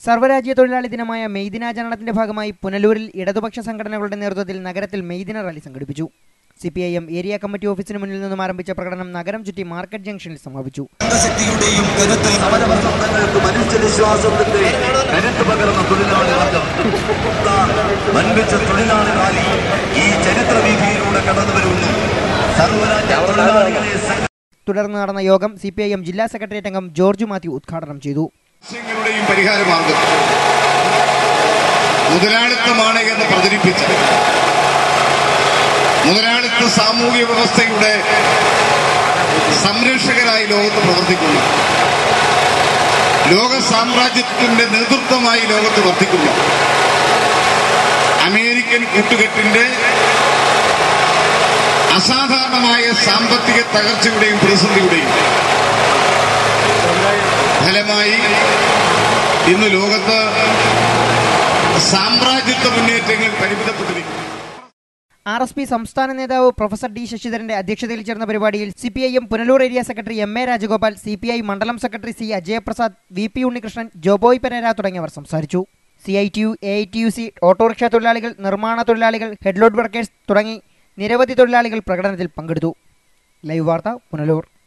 സർവ്വരാജ്യ തൊഴിലാളി ദിനമായ മെയ് ദിനാചരണത്തിന്റെ ഭാഗമായി പുനലൂരിൽ ഇടതുപക്ഷ സംഘടനകളുടെ നേതൃത്വത്തിൽ നഗരത്തിൽ മെയ് ദിന റാലി സംഘടിപ്പിച്ചു C P I M area committee ഓഫീസിന് മുന്നിൽ നിന്നും ആരംഭിച്ച പ്രകടനം നഗരം ചുറ്റി മാർക്കറ്റ് ജംഗ്ഷനിൽ സമാപിച്ചു ശക്തിയുടെയും കരുത്തിൽ സമരസമ്പന്നർക്ക് മനുഷ്യവിശ്വാസത്തിന്റെ കരുത്ത് പകർന്ന തൊഴിലാളി വർഗം വൻപിച്ച തൊഴിലാളി റാലി ഈ ചരിത്ര വീതിയിലൂടെ കടന്നു വരുന്നു സർവരാജ്യ തൊഴിലാളികളെ സംഘ- തുടർന്ന് നടന്ന യോഗം സി പി ഐ എം ജില്ലാ സെക്രട്ടേറിയറ്റ് അംഗം ജോർജ് മാത്യു ഉദ്ഘാടനം ചെയ്തു ആശയങ്ങളുടെയും പരിഹാര മാർഗം മുതലാളിത്തമാണ് എന്ന് പ്രചരിപ്പിച്ച് മുതലാളിത്ത സാമൂഹ്യ വ്യവസ്ഥയുടെ സംരക്ഷകരായി ലോകത്ത് പ്രവർത്തിക്കുന്നു ലോക സാമ്രാജ്യത്തിന്റെ നേതൃത്വമായി ലോകത്ത് വർത്തിക്കുന്നു അമേരിക്കൻ കൂട്ടുകെട്ടിന്റെ അസാധാരണമായ സാമ്പത്തിക തകർച്ചയുടെയും പ്രതിസന്ധിയുടെയും ഫലമായി ഇന്ന് ലോകത്ത് സാമ്രാജ്യത്വ മുന്നേറ്റങ്ങൾ പരിമിതപ്പെട്ടിരിക്കുന്നു ആർ എസ് പി സംസ്ഥാന നേതാവ് പ്രൊഫസർ ഡി ശശിധരന്റെ അധ്യക്ഷതയിൽ ചേർന്ന പരിപാടിയിൽ C P I M Punalur area secretary M A Rajagopal C P I മണ്ഡലം secretary C Ajayaprasad V P Unnikrishnan Joboy Pereira തുടങ്ങിയവർ സംസാരിച്ചു C I T U A I T U C autorickshaw തൊഴിലാളികൾ നിർമ്മാണ തൊഴിലാളികൾ ഹെഡ്ലോഡ് വർക്കേഴ്സ് തുടങ്ങി നിരവധി തൊഴിലാളികൾ പ്രകടനത്തിൽ പങ്കെടുത്തു ലൈവ് വാർത്ത പുനലൂർ